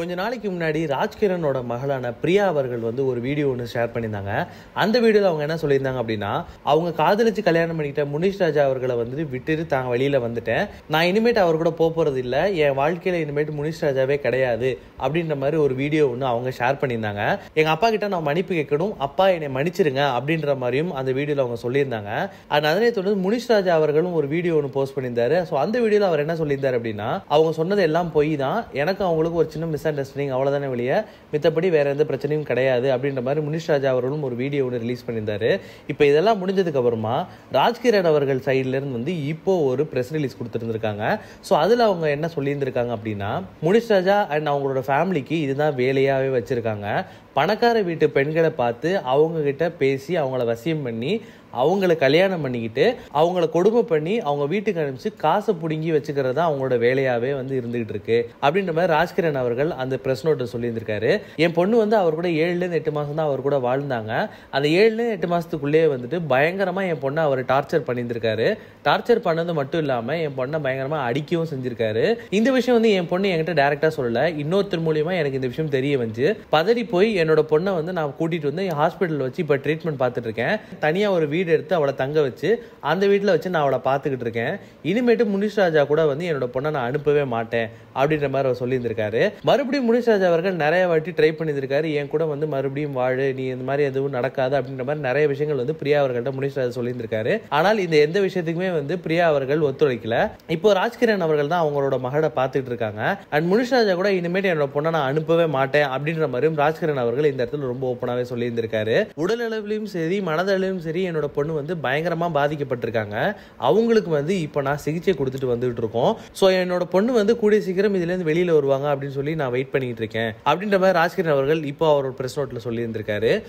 கொஞ்ச நாளைக்கு முன்னாடி ராஜ்கிரனோட மகளான பிரியா அவர்கள் வந்து ஒரு வீடியோ ஒன்று ஷேர் பண்ணியிருந்தாங்க அந்த வீடியோவில் அவங்க என்ன சொல்லியிருந்தாங்க அப்படின்னா அவங்க காதலிச்சு கல்யாணம் பண்ணிக்கிட்ட முனிஷ் ராஜா அவர்களை வந்து விட்டுட்டு தாங்க வெளியில் வந்துட்டேன் நான் இனிமேட்டு அவர் கூட போக போகிறது இல்லை என் வாழ்க்கையில் இனிமேட்டு முனிஷ் ராஜாவே கிடையாது அப்படின்ற மாதிரி ஒரு வீடியோ ஒன்று அவங்க ஷேர் பண்ணியிருந்தாங்க எங்கள் அப்பா கிட்ட நான் மன்னிப்பு கேட்கணும் அப்பா என்னை மன்னிச்சிருங்க அப்படின்ற மாதிரியும் அந்த வீடியோவில் அவங்க சொல்லியிருந்தாங்க அண்ட் அதனை தொடர்ந்து முனிஷ் ராஜா அவர்களும் ஒரு வீடியோ ஒன்று போஸ்ட் பண்ணியிருந்தாரு ஸோ அந்த வீடியோவில் அவர் என்ன சொல்லியிருந்தாரு அப்படின்னா அவங்க சொன்னது எல்லாம் பொய் தான் எனக்கு அவங்களுக்கு ஒரு சின்ன மிஸ் அண்டர்ஸ்டாண்டிங் அவ்வளோதானே வெளியே மித்தபடி வேற எந்த பிரச்சனையும் கிடையாது அப்படின்ற மாதிரி முனிஷ் ராஜா அவர்களும் ஒரு வீடியோ ஒன்று ரிலீஸ் பண்ணியிருந்தாரு இப்போ இதெல்லாம் முடிஞ்சதுக்கு அப்புறமா ராஜ்கிரண் அவர்கள் சைட்ல இருந்து வந்து இப்போ ஒரு ப்ரெஸ் ரிலீஸ் கொடுத்துருந்துருக்காங்க ஸோ அதில் அவங்க என்ன சொல்லியிருந்திருக்காங்க அப்படின்னா முனிஷ் ராஜா அண்ட் அவங்களோட ஃபேமிலிக்கு இதுதான் வேலையாகவே வச்சிருக்காங்க பணக்கார வீட்டு பெண்களை பார்த்து அவங்க கிட்ட பேசி அவங்கள வசியம் பண்ணி அவங்கள கல்யாணம் பண்ணிக்கிட்டு அவங்கள கொடுமை பண்ணி அவங்க வீட்டுக்கு அனுப்பிச்சு காசை பிடுங்கி வச்சுக்கிறது தான் அவங்களோட வேலையாவே வந்து இருந்துகிட்டு இருக்கு அப்படின்ற மாதிரி ராஜ்கிரண் அவர்கள் அந்த பிரஸ் நோட்டை சொல்லியிருந்திருக்காரு என் பொண்ணு வந்து அவர் கூட ஏழுலேருந்து எட்டு மாசம் தான் அவர் கூட வாழ்ந்தாங்க அந்த ஏழுலேருந்து எட்டு மாசத்துக்குள்ளேயே வந்துட்டு பயங்கரமா என் பொண்ணை அவர் டார்ச்சர் பண்ணியிருந்திருக்காரு டார்ச்சர் பண்ணது மட்டும் இல்லாம என் பொண்ணை பயங்கரமா அடிக்கவும் செஞ்சிருக்காரு இந்த விஷயம் வந்து என் பொண்ணு என்கிட்ட டேரக்டா சொல்லல இன்னொருத்தர் மூலியமா எனக்கு இந்த விஷயம் தெரிய வந்து பதறி போய் என்னோட பொண்ணை வந்து நான் கூட்டிட்டு வந்து என் ஹாஸ்பிட்டல் வச்சு இப்போ ட்ரீட்மெண்ட் பார்த்துட்டு இருக்கேன் தனியா ஒரு வீடு எடுத்து அவளை தங்க வச்சு அந்த வீட்டில் வச்சு நான் அவளை பார்த்துக்கிட்டு இருக்கேன் இனிமேட்டு முனிஷ் ராஜா கூட வந்து என்னோட பொண்ணை நான் அனுப்பவே மாட்டேன் அப்படின்ற மாதிரி அவர் சொல்லியிருந்திருக்காரு மறுபடியும் முனிஷ் ராஜா அவர்கள் நிறைய வாட்டி ட்ரை பண்ணியிருக்காரு என் கூட வந்து மறுபடியும் வாழு நீ இந்த மாதிரி எதுவும் நடக்காது அப்படின்ற மாதிரி நிறைய விஷயங்கள் வந்து பிரியா அவர்கள்ட்ட முனிஷ் ராஜா சொல்லியிருந்திருக்காரு ஆனால் இந்த எந்த விஷயத்துக்குமே வந்து பிரியா அவர்கள் ஒத்துழைக்கல இப்போ ராஜ்கிரண் அவர்கள் தான் அவங்களோட மகளை பார்த்துட்டு இருக்காங்க அண்ட் முனிஷ் ராஜா கூட இனிமேட்டு என்னோட பொண்ணை நான் அனுப்பவே மாட்டேன் அப்படின்ற மாதிரியும் ராஜ்கிரண் அவர்கள் இந்த இடத்துல ரொம்ப ஓப்பனாகவே சொல்லியிருந்திருக்காரு உடல் அளவிலும் சரி மனதளவிலும் சரி என்னோட பொண்ணு வந்து பயங்கரமா பாதிக்கப்பட்டிருக்காங்க அவங்களுக்கு வந்து இப்போ நான் சிகிச்சை கொடுத்துட்டு வந்துட்டு இருக்கோம் ஸோ என்னோட பொண்ணு வந்து கூடிய சீக்கிரம் இதுல இருந்து வெளியில வருவாங்க அப்படின்னு சொல்லி நான் வெயிட் பண்ணிட்டு இருக்கேன் அப்படின்ற மாதிரி ராஜ்கிரண் அவர்கள் இப்போ அவரோட பிரஸ் நோட்ல சொல்லியிருந்திருக்காரு